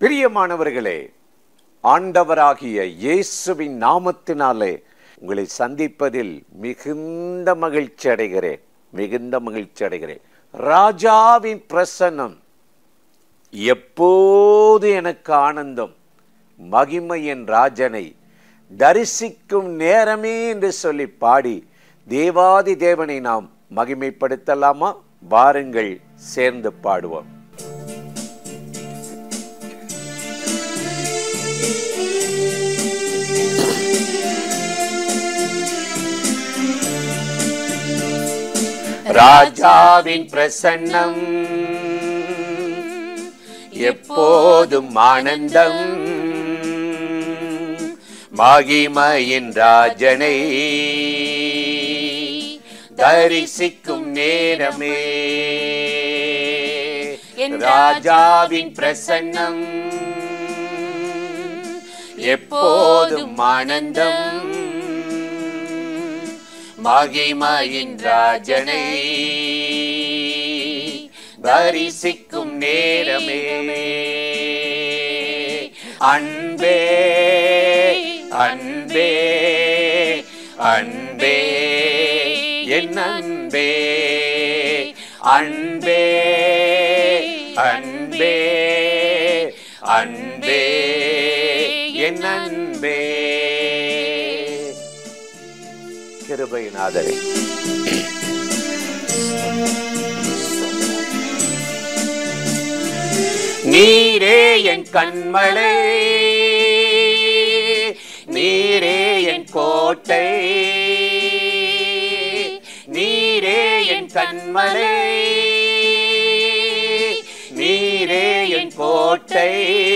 பிரியமானவர்களே ஆண்டவராகிய இயேசுவின் நாமத்தினாலே உங்களை சந்திப்பதில் மிகுந்த மகிழ்ச்சி அடைகிறேன் மிகுந்த மகிழ்ச்சி அடைகிறேன் ராஜாவின் பிரசன்னம் எப்போது எனக்கு ஆனந்தம் மகிமையின் ராஜனை தரிசிக்கும் நேரமே என்று சொல்லி பாடி தேவாதி தேவனை நாம் மகிமைப்படுத்தலாமா வாருங்கள் சேர்ந்து பாடுவோம் ராஜாவின் பிரசன்னம் எப்போதும் ஆனந்தம் மகிமையின் ராஜனை தரிசிக்கும் நேரமே என் ராஜாவின் பிரசன்னம் எப்போதும் ஆனந்தம் மகிமையின் ராஜனை தரிசிக்கும் நேரமே அன்பே அன்பே அன்பே என் அன்பே அன்பே அன்பே அன்பே என் அன்பே கிருபையினாதரே நீரே என் கண்மலை நீரே என் கோட்டை நீரே என் கண்மலை நீரே என் கோட்டை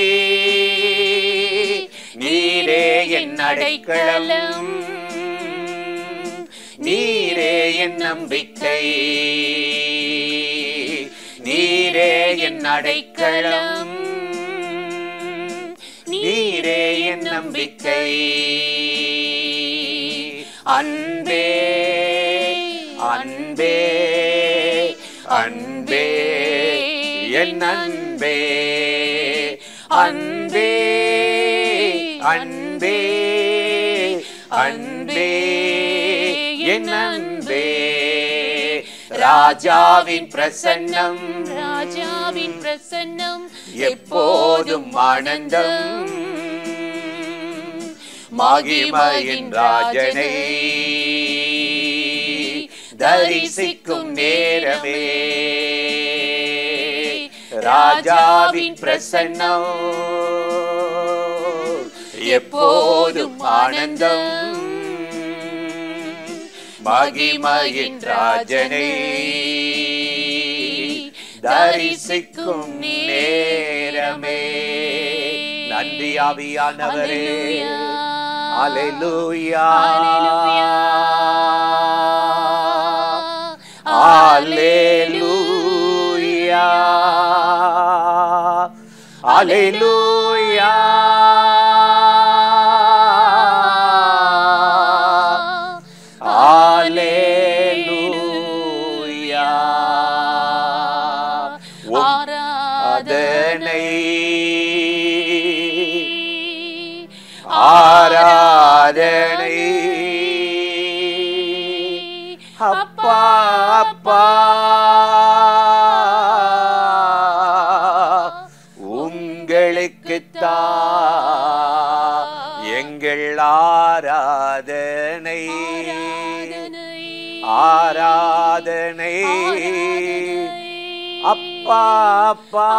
நீரே என் அடைக்கலம் நீரே என் நம்பிக்கை நீரே என் அடைக்கலம் நீரே என் நம்பிக்கை அன்பே அன்பே அன்பே என் அன்பே அன்பே அன்பே அன்பே என் அன்பே ராஜாவின் பிரசன்னம் ராஜாவின் பிரசன்னம் எப்போதும் ஆனந்தம் மகிமையின் ராஜனை தரிசிக்கும் நேரமே ராஜாவின் பிரசன்னம் எப்போதும் ஆனந்தம் மகிமையின் ராஜனை தரிசிக்கும் நேரமே நன்றி ஆவியானவரே அலைலூயா அலைலூயா அலைலூயா அலைலூயா ஆராதனை ஆராதனை அப்பா அப்பா உங்களுக்குத்தா எங்கள் ஆராதனை ஆராதனை அப்பா அப்பா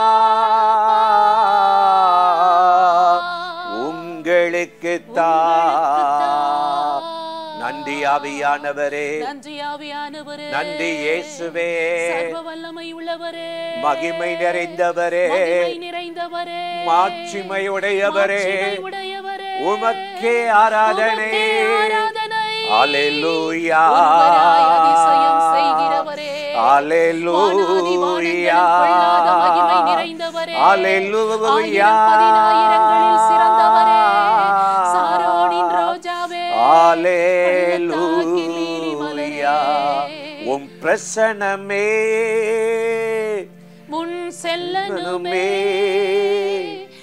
உங்களுக்குத்தா நன்றி ஆவியானவரே நன்றி ஆவியானவரே நன்றி இயேசுவே சர்வ வல்லமை உள்ளவரே மகிமை நிறைந்தவரே மகிமை நிறைந்தவரே மாட்சிமையுடையவரே மாட்சிமை உடையவரே உமக்கே ஆராதனை உமக்கே ஆராதனை அல்லேலூயா ஒருவராய் அதிசயம் செய்கிறவரே வானாதி அல்லேலூயா வானங்களில் கொள்ளாத மகிமை நிறைந்தவரே அல்லேலூயா ஆயிரம் பதினாயிரங்களில் சிறந்தவரே சாரோனின் ரோஜாவே பள்ளத்தாக்கில் நீலி அல்லேலூயா மலரே. உம் பிரசனமே முன் செல்லனுமே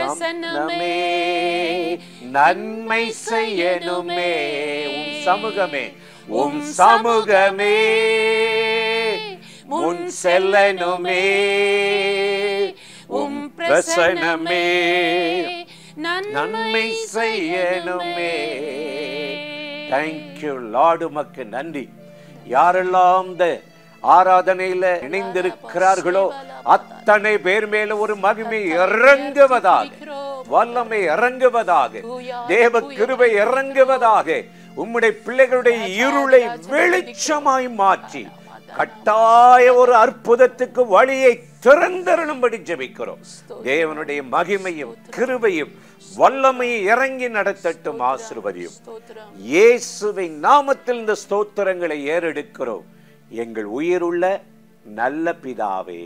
பிரசன்னமே நன்மை செய்யணுமே உம் சமூகமே உம் சமூகமே முன் செல்லணுமே உம் பிரசன்னமே நன்மை செய்யணுமே தேங்க்யூ லார்டு மக்கு நன்றி யாரெல்லாம் இந்த ஆராதனையில இணைந்திருக்கிறார்களோ அத்தனை பேர் மேல ஒரு மகிமை இறங்குவதாக வல்லமை இறங்குவதாக தேவ கிருபை இறங்குவதாக உம்முடைய பிள்ளைகளுடைய இருளை வெளிச்சமாய் மாற்றி கட்டாய ஒரு அற்புதத்துக்கு வழியை திறந்தருளும்படி ஜெபிக்கிறோம் தேவனுடைய மகிமையும் கிருபையும் வல்லமையை இறங்கி நடத்தட்டும் ஆசிர்வதியும் ஸ்தோத்திரம் இயேசுவின் நாமத்தில் இந்த ஸ்தோத்திரங்களை ஏறெடுக்கிறோம் எங்கள் உயிருள்ள நல்ல பிதாவே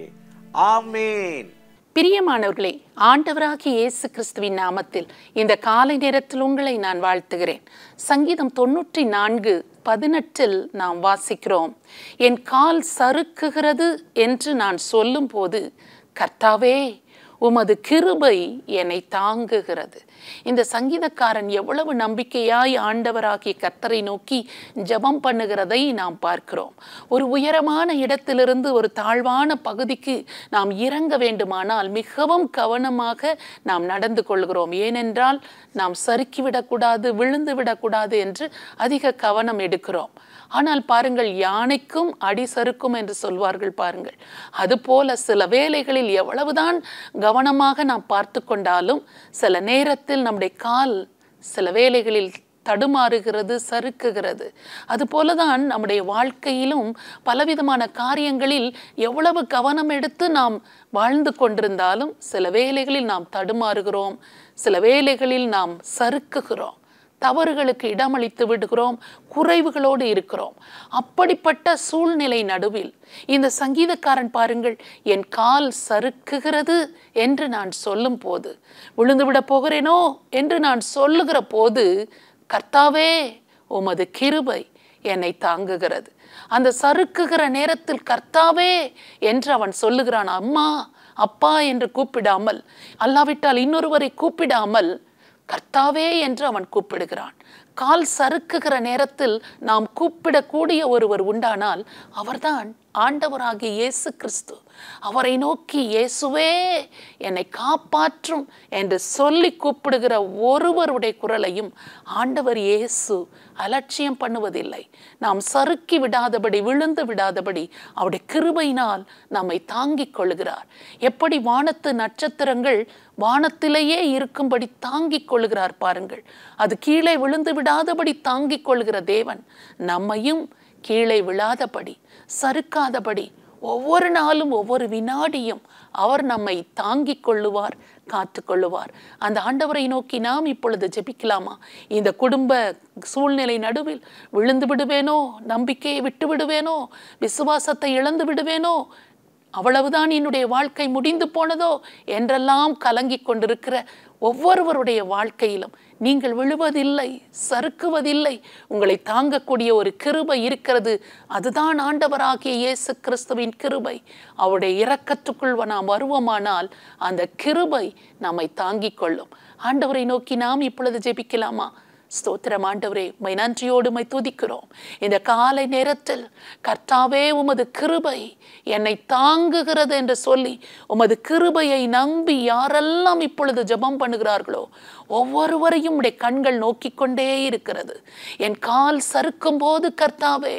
ஆமேன் பிரியமானவர்களே ஆண்டவராகிய இயேசு கிறிஸ்துவின் நாமத்தில் இந்த காலை நேரத்தில் உங்களை நான் வாழ்த்துகிறேன் சங்கீதம் தொண்ணூற்றி நான்கு பதினெட்டில் நாம் வாசிக்கிறோம் என் கால் சறுக்குகிறது என்று நான் சொல்லும்போது கர்த்தாவே உமது கிருபை என்னை தாங்குகிறது இந்த சங்கீதக்காரன் எவ்வளவு நம்பிக்கையாய் ஆண்டவராகிய கர்த்தரை நோக்கி ஜெபம் பண்ணுகிறதை நாம் பார்க்கிறோம் ஒரு உயரமான இடத்திலிருந்து ஒரு தாழ்வான பகுதிக்கு நாம் இறங்க வேண்டுமானால் மிகவும் கவனமாக நாம் நடந்து கொள்கிறோம் ஏனென்றால் நாம் சறுக்கி விடக்கூடாது விழுந்து விடக்கூடாது என்று அதிக கவனம் எடுக்கிறோம் ஆனால் பாருங்கள் யானைக்கும் அடி சறுக்கும் என்று சொல்வார்கள் பாருங்கள் அதுபோல சில வேளைகளில் எவ்வளவுதான் கவனமாக நாம் பார்த்து கொண்டாலும் சில நேரத்தில் நம்முடைய கால் சில வேளைகளில் தடுமாறுகிறது சறுக்குகிறது அதுபோலதான் நம்முடைய வாழ்க்கையிலும் பலவிதமான காரியங்களில் எவ்வளவு கவனம் எடுத்து நாம் வாழ்ந்து கொண்டிருந்தாலும் சில வேளைகளில் நாம் தடுமாறுகிறோம் சில வேளைகளில் நாம் சறுக்குகிறோம் தவறுகளுக்கு இடமளித்து விடுகிறோம் குறைவுகளோடு இருக்கிறோம் அப்படிப்பட்ட சூழ்நிலை நடுவில் இந்த சங்கீதக்காரன் பாருங்கள் என் கால் சறுக்குகிறது என்று நான் சொல்லும் போது விழுந்து விட போகிறேனோ என்று நான் சொல்லுகிற போது கர்த்தாவே உமது கிருபை என்னை தாங்குகிறது அந்த சறுக்குகிற நேரத்தில் கர்த்தாவே என்று அவன் சொல்லுகிறான் அம்மா அப்பா என்று கூப்பிடாமல் அல்லாவிட்டால் இன்னொருவரை கூப்பிடாமல் கர்த்தாவே என்று அவன் கூப்பிடுகிறான் கால் சறுக்குகிற நேரத்தில் நாம் கூப்பிடக்கூடிய ஒருவர் உண்டானால் அவர்தான் ஆண்டவராகிய இயேசு கிறிஸ்து அவரை நோக்கி இயேசுவே என்னை காப்பாற்றும் என்று சொல்லி கூப்பிடுகிற ஒருவருடைய குரலையும் ஆண்டவர் இயேசு அலட்சியம் பண்ணுவதில்லை நாம் சறுக்கி விடாதபடி விழுந்து விடாதபடி அவருடைய கிருபையினால் நம்மை தாங்கிக் கொள்கிறார் எப்படி வானத்து நட்சத்திரங்கள் வானத்திலேயே இருக்கும்படி தாங்கிக் கொள்கிறார் பாருங்கள் அது கீழே விழுந்து விடாதபடி தாங்கிக் கொள்கிற தேவன் நம்மையும் கீழே விழாதபடி சறுக்காதபடி ஒவ்வொரு நாளும் ஒவ்வொரு வினாடியும் அவர் நம்மை தாங்கிக் கொள்ளுவார் காத்து கொள்ளுவார் அந்த ஆண்டவரை நோக்கி நாம் இப்பொழுது ஜெபிக்கலாமா இந்த குடும்ப சூழ்நிலை நடுவில் விழுந்து விடுவேனோ நம்பிக்கையை விட்டு விடுவேனோ விசுவாசத்தை இழந்து விடுவேனோ அவ்வளவுதான் என்னுடைய வாழ்க்கை முடிந்து போனதோ என்றெல்லாம் கலங்கிக் கொண்டிருக்கிற ஒவ்வொருவருடைய வாழ்க்கையிலும் நீங்கள் விழுவதில்லை சறுக்குவதில்லை உங்களை தாங்கக்கூடிய ஒரு கிருபை இருக்கிறது அதுதான் ஆண்டவராகிய இயேசு கிறிஸ்துவின் கிருபை அவருடைய இரக்கத்துக்குள் நாம் வருவோமானால் அந்த கிருபை நம்மை தாங்கிக் கொள்ளும் ஆண்டவரை நோக்கி நாம் இப்பொழுது ஜெபிக்கலாமா ஸ்தோத்திரம் ஆண்டவரே மை நன்றியோடு மை துதிக்கிறோம் இந்த காலை நேரத்தில் கர்த்தாவே உமது கிருபை என்னை தாங்குகிறது என்று சொல்லி உமது கிருபையை நம்பி யாரெல்லாம் இப்பொழுது ஜெபம் பண்ணுகிறார்களோ ஒவ்வொருவரையும் உடைய கண்கள் நோக்கிக் கொண்டே இருக்கிறது என் கால் சறுக்கும் போது கர்த்தாவே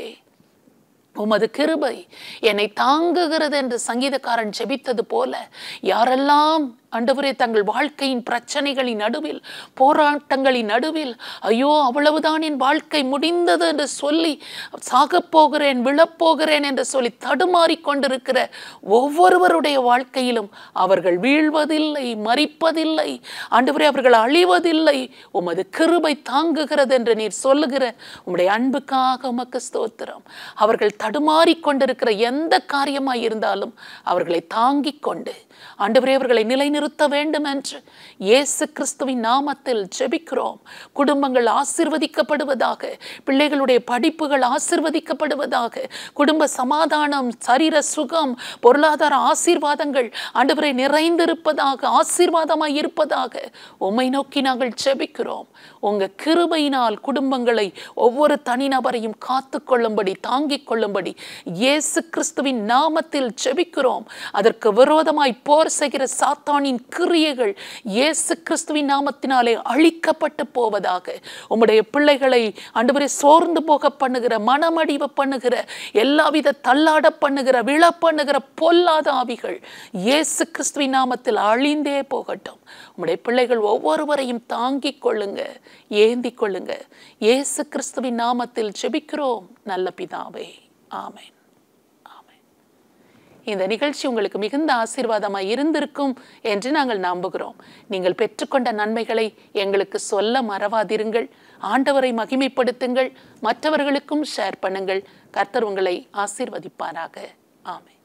உமது கிருபை என்னை தாங்குகிறது என்று சங்கீதக்காரன் செபித்தது போல யாரெல்லாம் ஆண்டவரே தங்கள் வாழ்க்கையின் பிரச்சனைகளின் நடுவில் போராட்டங்களின் நடுவில் ஐயோ அவ்வளவுதான் என் வாழ்க்கை முடிந்தது என்று சொல்லி சாகப் போகிறேன் விழப்போகிறேன் என்று சொல்லி தடுமாறிக் கொண்டிருக்கிற ஒவ்வொருவருடைய வாழ்க்கையிலும் அவர்கள் வீழ்வதில்லை மறிப்பதில்லை ஆண்டவரே அவர்கள் அழிவதில்லை உமது கிருபை தாங்குகிறது என்று நீர் சொல்லுகிற உம்முடைய அன்புக்காக உமக்கு ஸ்தோத்திரம் அவர்கள் தடுமாறிக் கொண்டிருக்கிற எந்த காரியமாய் இருந்தாலும் அவர்களை தாங்கிக் கொண்டு ஆண்டவரே அவர்களை நிலைநிறுத்த நிலைநிறுத்த வேண்டும் என்று இயேசு கிறிஸ்துவின் நாமத்தில் ஜெபிக்கிறோம் குடும்பங்கள் ஆசிர்வதிக்கப்படுவதாக பிள்ளைகளுடைய படிப்புகள் ஆசிர்வதிக்கப்படுவதாக குடும்ப சமாதானம் சரீர சுகம் பொருளாதார ஆசீர்வாதங்கள் ஆண்டவரை நிறைந்திருப்பதாக ஆசீர்வாதமாய் இருப்பதாக உம்மை நோக்கி நாங்கள் ஜெபிக்கிறோம் உங்க கிருபையினால் குடும்பங்களை ஒவ்வொரு தனிநபரையும் காத்து கொள்ளும்படி தாங்கிக் கொள்ளும்படி இயேசு கிறிஸ்துவின் நாமத்தில் ஜெபிக்கிறோம் அதற்கு விரோதமாய் போர் செய்கிற சாத்தானின் கிரியைகள் இயேசு கிறிஸ்துவின் நாமத்தினாலே அழிக்கப்பட்டு போவதாக உம்முடைய பிள்ளைகளை ஆண்டவரே சோர்ந்து போக பண்ணுகிற மனமடிவு பண்ணுகிற எல்லாவித தள்ளாட பண்ணுகிற விழ பண்ணுகிற பொல்லாத ஆவிகள் இயேசு கிறிஸ்துவின் நாமத்தில் அழிந்தே போகட்டும் உம்முடைய பிள்ளைகள் ஒவ்வொருவரையும் தாங்கிக் கொள்ளுங்க ஏந்திக் கொள்ளுங்க இயேசு கிறிஸ்துவின் நாமத்தில் ஜெபிக்கிறோம் நல்ல பிதாவே ஆமென் ஆமென் இந்த நிகழ்ச்சி உங்களுக்கு மிகுந்த ஆசீர்வாதமாய் இருந்திருக்கும் என்று நாங்கள் நம்புகிறோம் நீங்கள் பெற்றுக்கொண்ட நன்மைகளை எங்களுக்கு சொல்ல மறவாதிருங்கள் ஆண்டவரை மகிமைப்படுத்துங்கள் மற்றவர்களுக்கும் ஷேர் பண்ணுங்கள் கர்த்தர் உங்களை ஆசீர்வதிப்பாராக ஆமென்